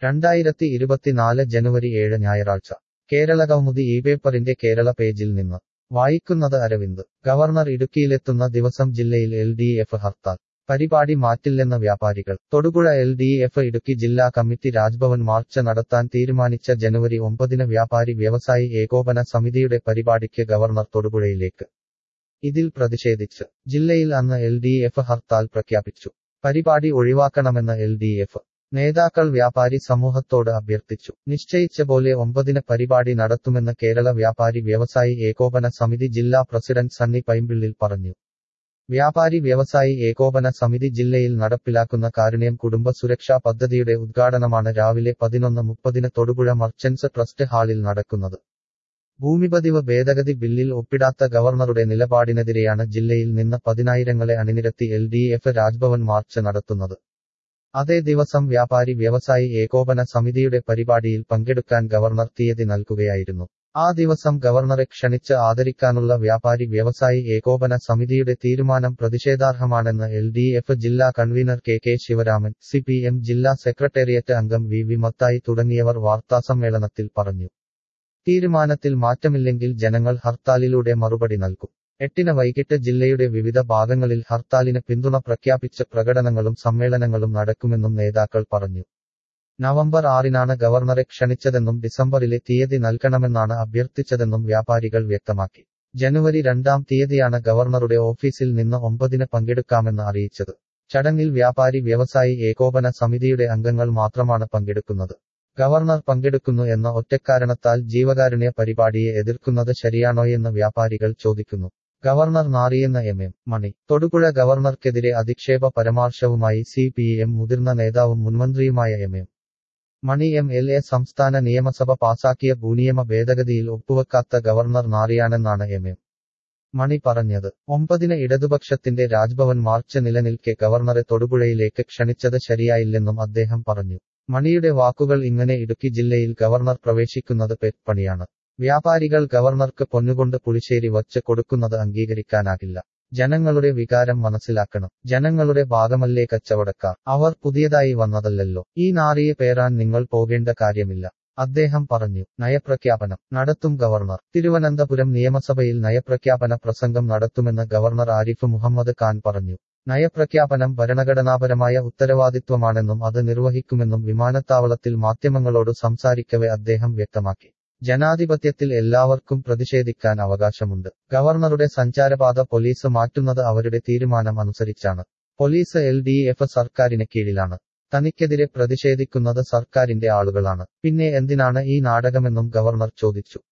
രണ്ടായിരത്തി ഇരുപത്തിനാല് ജനുവരി ഏഴ് ഞായറാഴ്ച കേരളകൗമുദി ഈ പേപ്പറിന്റെ കേരള പേജിൽ നിന്ന് വായിക്കുന്നത് അരവിന്ദ് ഗവർണർ ഇടുക്കിയിലെത്തുന്ന ദിവസം ജില്ലയിൽ എൽ ഡി എഫ് ഹർത്താൽ പരിപാടി മാറ്റില്ലെന്ന വ്യാപാരികൾ Thodupuzha L D F Idukki ജില്ലാ കമ്മിറ്റി രാജ്ഭവൻ മാർച്ച് നടത്താൻ തീരുമാനിച്ച ജനുവരി ഒമ്പതിന് വ്യാപാരി വ്യവസായി ഏകോപന സമിതിയുടെ പരിപാടിക്ക് ഗവർണർ തൊടുപുഴയിലേക്ക് ഇതിൽ പ്രതിഷേധിച്ച് ജില്ലയിൽ അന്ന് എൽ ഡി എഫ് ഹർത്താൽ പ്രഖ്യാപിച്ചു പരിപാടി ഒഴിവാക്കണമെന്ന് എൽ ഡി എഫ് നേതാക്കൾ വ്യാപാരി സമൂഹത്തോട് അഭ്യർത്ഥിച്ചു നിശ്ചയിച്ച പോലെ ഒമ്പതിന് പരിപാടി നടത്തുമെന്ന് കേരള വ്യാപാരി വ്യവസായി ഏകോപന സമിതി ജില്ലാ പ്രസിഡന്റ് സണ്ണി പൈമ്പിള്ളിൽ പറഞ്ഞു വ്യാപാരി വ്യവസായി ഏകോപന സമിതി ജില്ലയിൽ നടപ്പിലാക്കുന്ന കാരുണ്യം കുടുംബ സുരക്ഷാ പദ്ധതിയുടെ ഉദ്ഘാടനമാണ് രാവിലെ പതിനൊന്ന് മുപ്പതിന് തൊടുപുഴ മർച്ചന്റ്സ് ട്രസ്റ്റ് ഹാളിൽ നടക്കുന്നത് ഭൂമിപതിവ് ഭേദഗതി ബില്ലിൽ ഒപ്പിടാത്ത ഗവർണറുടെ നിലപാടിനെതിരെയാണ് ജില്ലയിൽ നിന്ന് പതിനായിരങ്ങളെ അണിനിരത്തി L D F Raj Bhavan march നടത്തുന്നത് അതേ ദിവസം വ്യാപാരി വ്യവസായി ഏകോപന സമിതിയുടെ പരിപാടിയിൽ പങ്കെടുക്കാൻ ഗവർണർ തീയതി നൽകുകയായിരുന്നു ആ ദിവസം ഗവർണറെ ക്ഷണിച്ച് ആദരിക്കാനുള്ള വ്യാപാരി വ്യവസായി ഏകോപന സമിതിയുടെ തീരുമാനം പ്രതിഷേധാർഹമാണെന്ന് എൽ ഡി എഫ് ജില്ലാ convener K K Sivaraman C P M ജില്ലാ സെക്രട്ടേറിയറ്റ് അംഗം വി വി മത്തായി തുടങ്ങിയവർ വാർത്താസമ്മേളനത്തിൽ പറഞ്ഞു തീരുമാനത്തിൽ മാറ്റമില്ലെങ്കിൽ ജനങ്ങൾ ഹർത്താലിലൂടെ മറുപടി നൽകും എട്ടിന് വൈകിട്ട് ജില്ലയുടെ വിവിധ ഭാഗങ്ങളിൽ ഹർത്താലിന് പിന്തുണ പ്രഖ്യാപിച്ച് പ്രകടനങ്ങളും സമ്മേളനങ്ങളും നടക്കുമെന്നും നേതാക്കൾ പറഞ്ഞു നവംബർ ആറിനാണ് ഗവർണറെ ക്ഷണിച്ചതെന്നും ഡിസംബറിലെ തീയതി നൽകണമെന്നാണ് അഭ്യർത്ഥിച്ചതെന്നും വ്യാപാരികൾ വ്യക്തമാക്കി ജനുവരി രണ്ടാം തീയതിയാണ് ഗവർണറുടെ ഓഫീസിൽ നിന്ന് ഒമ്പതിന് പങ്കെടുക്കാമെന്ന് അറിയിച്ചത് ചടങ്ങിൽ വ്യാപാരി വ്യവസായി ഏകോപന സമിതിയുടെ അംഗങ്ങൾ മാത്രമാണ് പങ്കെടുക്കുന്നത് ഗവർണർ പങ്കെടുക്കുന്നു എന്ന ഒറ്റക്കാരണത്താൽ ജീവകാരുണ്യ പരിപാടിയെ എതിർക്കുന്നത് ശരിയാണോയെന്ന് വ്യാപാരികൾ ചോദിക്കുന്നു ഗവർണർ നാറിയെന്ന എം എം മണി തൊടുപുഴ ഗവർണർക്കെതിരെ അധിക്ഷേപ പരാമർശവുമായി സി പി എം മുതിർന്ന നേതാവും മുൻമന്ത്രിയുമായ M M Mani M L A സംസ്ഥാന നിയമസഭ പാസാക്കിയ ഭൂനിയമ ഭേദഗതിയിൽ ഒപ്പുവെക്കാത്ത ഗവർണർ നാറിയാണെന്നാണ് എം എം മണി പറഞ്ഞത് ഒമ്പതിന് ഇടതുപക്ഷത്തിന്റെ രാജ്ഭവൻ മാർച്ച് നിലനിൽക്കെ ഗവർണറെ തൊടുപുഴയിലേക്ക് ക്ഷണിച്ചത് ശരിയായില്ലെന്നും അദ്ദേഹം പറഞ്ഞു മണിയുടെ വാക്കുകൾ ഇങ്ങനെ ഇടുക്കി ജില്ലയിൽ ഗവർണർ പ്രവേശിക്കുന്നത് പെപ്പണിയാണ് വ്യാപാരികൾ ഗവർണർക്ക് പൊന്നുകൊണ്ട് പുളിശ്ശേരി വച്ച് കൊടുക്കുന്നത് അംഗീകരിക്കാനാകില്ല ജനങ്ങളുടെ വികാരം മനസ്സിലാക്കണം ജനങ്ങളുടെ ഭാഗമല്ലേ കച്ചവടക്കാർ അവർ പുതിയതായി വന്നതല്ലല്ലോ ഈ നാറിയെ പേരാൻ നിങ്ങൾ പോകേണ്ട കാര്യമില്ല അദ്ദേഹം പറഞ്ഞു നയപ്രഖ്യാപനം നടത്തും ഗവർണർ തിരുവനന്തപുരം നിയമസഭയിൽ നയപ്രഖ്യാപന പ്രസംഗം നടത്തുമെന്ന് ഗവർണർ ആരിഫ് മുഹമ്മദ് ഖാൻ പറഞ്ഞു നയപ്രഖ്യാപനം ഭരണഘടനാപരമായ ഉത്തരവാദിത്വമാണെന്നും അത് നിർവഹിക്കുമെന്നും വിമാനത്താവളത്തിൽ മാധ്യമങ്ങളോട് സംസാരിക്കവെ അദ്ദേഹം വ്യക്തമാക്കി ജനാധിപത്യത്തിൽ എല്ലാവർക്കും പ്രതിഷേധിക്കാൻ അവകാശമുണ്ട് ഗവർണറുടെ സഞ്ചാരപാത പോലീസ് മാറ്റുന്നത് അവരുടെ തീരുമാനം അനുസരിച്ചാണ് പോലീസ് എൽ ഡി എഫ് സർക്കാരിന് കീഴിലാണ് തനിക്കെതിരെ പ്രതിഷേധിക്കുന്നത് സർക്കാരിന്റെ ആളുകളാണ് പിന്നെ എന്തിനാണ് ഈ നാടകമെന്നും ഗവർണർ ചോദിച്ചു